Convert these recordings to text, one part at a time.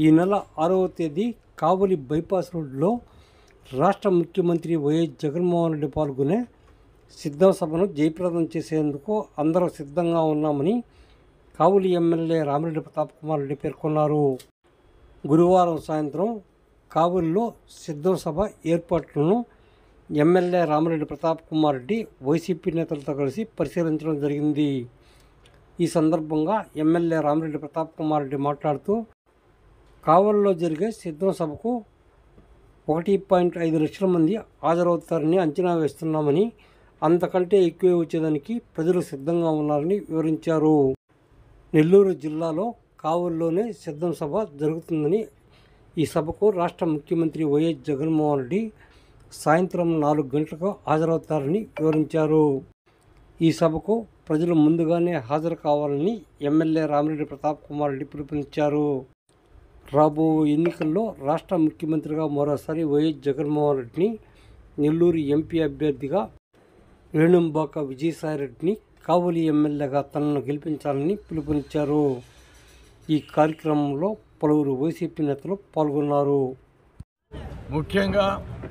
ఈ నెల ఆరవ తేదీ కావలి బైపాస్ రోడ్లో రాష్ట్ర ముఖ్యమంత్రి వైఎస్ జగన్మోహన్ రెడ్డి పాల్గొనే సిద్ధం సభను జయప్రదం చేసేందుకు అందరూ సిద్ధంగా ఉన్నామని కావులి ఎమ్మెల్యే రామిరెడ్డి ప్రతాప్ కుమార్ రెడ్డి పేర్కొన్నారు గురువారం సాయంత్రం కావులిలో సిద్ధం సభ ఏర్పాట్లను ఎమ్మెల్యే రామిరెడ్డి ప్రతాప్ కుమార్ రెడ్డి వైసీపీ నేతలతో కలిసి పరిశీలించడం జరిగింది ఈ సందర్భంగా ఎమ్మెల్యే రామిరెడ్డి ప్రతాప్ కుమార్ రెడ్డి మాట్లాడుతూ కావలిలో జరిగే సిద్ధం సభకు ఒకటి పాయింట్ ఐదు లక్షల మంది హాజరవుతారని అంచనా వేస్తున్నామని అంతకంటే ఎక్కువే వచ్చేదానికి ప్రజలు సిద్ధంగా ఉన్నారని వివరించారు నెల్లూరు జిల్లాలో కావలిలోనే సిద్ధం సభ జరుగుతుందని ఈ సభకు రాష్ట్ర ముఖ్యమంత్రి వైఎస్ జగన్మోహన్ రెడ్డి సాయంత్రం నాలుగు గంటలకు హాజరవుతారని వివరించారు ఈ సభకు ప్రజలు ముందుగానే హాజరు కావాలని ఎమ్మెల్యే రామిరెడ్డి ప్రతాప్ కుమార్ రెడ్డి పిలుపునిచ్చారు రాబో ఎన్నికల్లో రాష్ట్ర ముఖ్యమంత్రిగా మరోసారి వైఎస్ జగన్మోహన్ రెడ్డిని నెల్లూరు ఎంపీ అభ్యర్థిగా వేణుంబాక విజయసాయిరెడ్డిని కావలి ఎమ్మెల్యేగా తనను గెలిపించాలని పిలుపునిచ్చారు ఈ కార్యక్రమంలో పలువురు వైసీపీ నేతలు పాల్గొన్నారు ముఖ్యంగా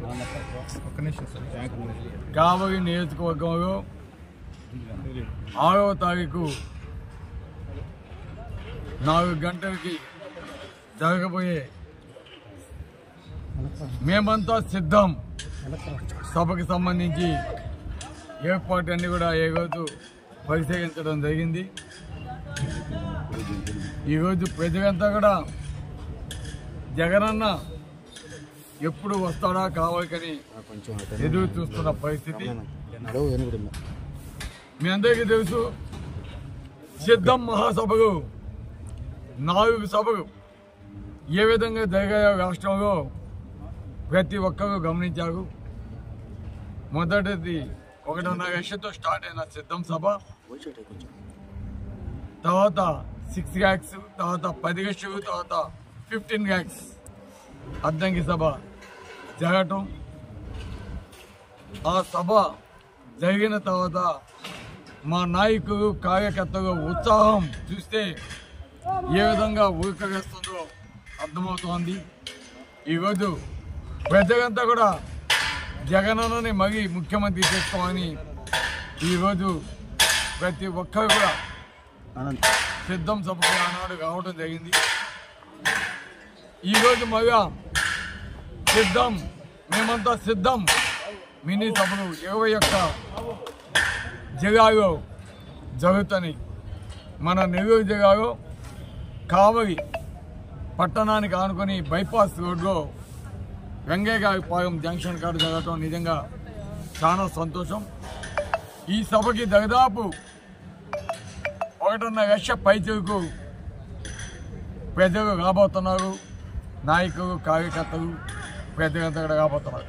కావలి నియోజకవర్గంలో ఆరవ తారీఖు నాలుగు గంటలకి జరగబోయే మేమంతా సిద్ధం సభకి సంబంధించి ఏర్పాటు అన్ని కూడా ఏ రోజు పరిశీలించడం జరిగింది ఈరోజు ప్రజలంతా కూడా జగనన్న ఎప్పుడు వస్తాడా కావాలని ఎదురు చూస్తున్న పరిస్థితి మీ అందరికీ తెలుసు సిద్ధం మహాసభలు నాలుగు సభలు ఏ విధంగా జరిగాయో రాష్ట్రంలో ప్రతి ఒక్కరూ గమనించారు మొదటిది ఒకటిన్నర లక్షతో స్టార్ట్ అయిన సిద్ధం సభ తర్వాత సిక్స్ ల్యాక్స్ తర్వాత పది లక్షలు తర్వాత ఫిఫ్టీన్ ల్యాక్స్ అద్దంకి సభ జరగటం ఆ సభ జరిగిన తర్వాత మా నాయకులు కార్యకర్తలు ఉత్సాహం చూస్తే ఏ విధంగా ఊరికవేస్తుందో అర్థమవుతోంది ఈరోజు ప్రజలంతా కూడా జగనన్నని మరీ ముఖ్యమంత్రి చేసుకోమని ఈరోజు ప్రతి ఒక్కరు కూడా సిద్ధం సభకు ఆనాడు రావడం జరిగింది ఈరోజు మగా సిద్ధం మేమంతా సిద్ధం మినీ సభలు ఇరవై ఒక్క జిల్లాలో జరుగుతాయి మన నెల్లూరు జిల్లాలో కావలి పట్టణానికి ఆనుకొని బైపాస్ రోడ్లో వెంగయ్యగారిపాలెం జంక్షన్ కాడ జరగటం నిజంగా చాలా సంతోషం ఈ సభకి దాదాపు ఒకటిన్నర లక్ష పైచలకు ప్రజలు రాబోతున్నారు నాయకులు కార్యకర్తలు ప్రజలంతా కూడా రాబోతున్నారు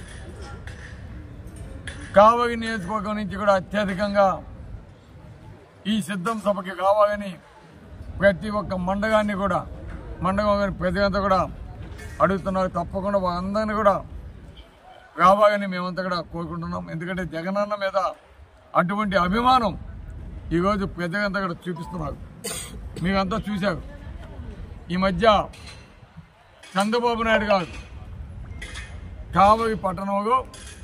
కావలి నియోజకవర్గం నుంచి కూడా అత్యధికంగా ఈ సిద్ధం సభకి కావాలని ప్రతి ఒక్క మండలాన్ని కూడా మండలం ప్రజలంతా కూడా అడుగుతున్నారు తప్పకుండా వాళ్ళందరినీ కూడా రావాలని మేమంతా కూడా కోరుకుంటున్నాం ఎందుకంటే జగనన్న మీద అటువంటి అభిమానం ఈరోజు ప్రజలంతా కూడా చూపిస్తున్నారు మీరంతా చూశారు ఈ మధ్య చంద్రబాబు నాయుడు గారు కావలి పట్టణంలో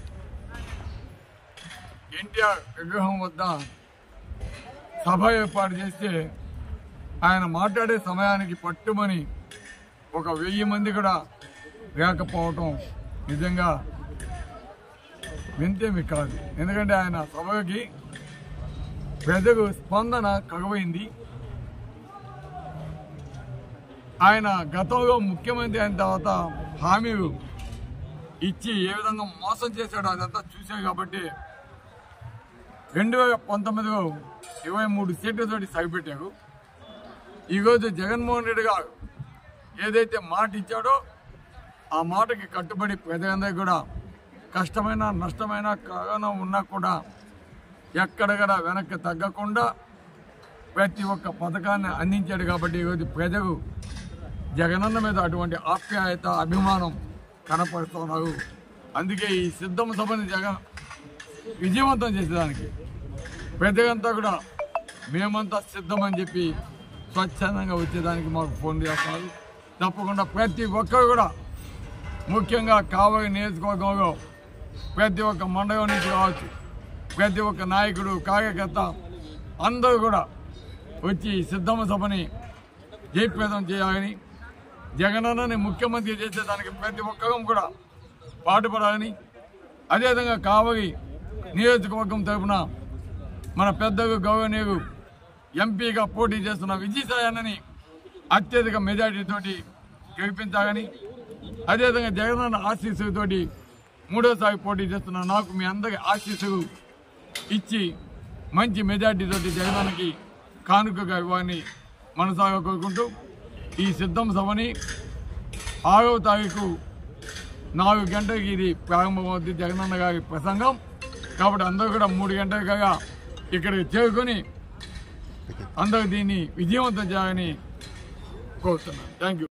ఎన్టీఆర్ విగ్రహం వద్ద సభ ఏర్పాటు చేస్తే ఆయన మాట్లాడే సమయానికి పట్టుమని ఒక వెయ్యి మంది కూడా లేకపోవటం నిజంగా వింతేమి కాదు ఎందుకంటే ఆయన సభకి ప్రజలు స్పందన కరువైంది ఆయన గతంలో ముఖ్యమంత్రి అయిన తర్వాత హామీలు ఇచ్చి ఏ విధంగా మోసం చేశాడో అదంతా చూసాం కాబట్టి రెండు వేల పంతొమ్మిదిలో ఇరవై మూడు సీట్లతోటి సరిపెట్టారు ఈరోజు జగన్మోహన్ రెడ్డి గారు ఏదైతే మాట ఇచ్చాడో ఆ మాటకి కట్టుబడి ప్రజలందరికీ కూడా కష్టమైన నష్టమైన కరోనా ఉన్నా కూడా ఎక్కడ కూడా వెనక్కి తగ్గకుండా ప్రతి ఒక్క పథకాన్ని అందించాడు కాబట్టి ఈరోజు ప్రజలు జగనన్న మీద అటువంటి ఆప్యాయత అభిమానం కనపడుతున్నారు అందుకే ఈ సిద్ధం సభని జగన్ విజయవంతం చేసేదానికి ప్రజలంతా కూడా మేమంతా సిద్ధమని చెప్పి స్వచ్ఛందంగా వచ్చేదానికి మాకు ఫోన్ చేస్తున్నారు తప్పకుండా ప్రతి ఒక్కరు కూడా ముఖ్యంగా కావలి నియోజకవర్గంలో ప్రతి ఒక్క మండలం నుంచి కావచ్చు ప్రతి ఒక్క నాయకుడు కార్యకర్త అందరూ కూడా వచ్చి ఈ సిద్ధమ్మ సభని జయప్రదం చేయాలని జగనన్నని ముఖ్యమంత్రి చేసేదానికి ప్రతి ఒక్కరం కూడా పాటుపడాలని అదేవిధంగా కావలి నియోజకవర్గం తరఫున మన పెద్దలు గౌరవనీయులు ఎంపీగా పోటీ చేస్తున్న విజయసాయి అన్నని అత్యధిక మెజార్టీతోటి గెలిపించాలని అదేవిధంగా జగనన్న ఆశీస్సులతోటి మూడోసారి పోటీ చేస్తున్న నాకు మీ అందరి ఆశీస్సులు ఇచ్చి మంచి మెజార్టీతోటి జగనన్నకి కానుకగా ఇవ్వాలని మనసాగా కోరుకుంటూ ఈ సిద్ధం సభని ఆరవ తారీఖు నాలుగు గంటలకి ఇది ప్రారంభమవుతుంది జగనన్న గారి ప్రసంగం కాబట్టి అందరూ కూడా మూడు గంటలుగా ఇక్కడికి చేరుకొని అందరూ దీన్ని విజయవంతం చేయాలని కోరుతున్నాను థ్యాంక్ యూ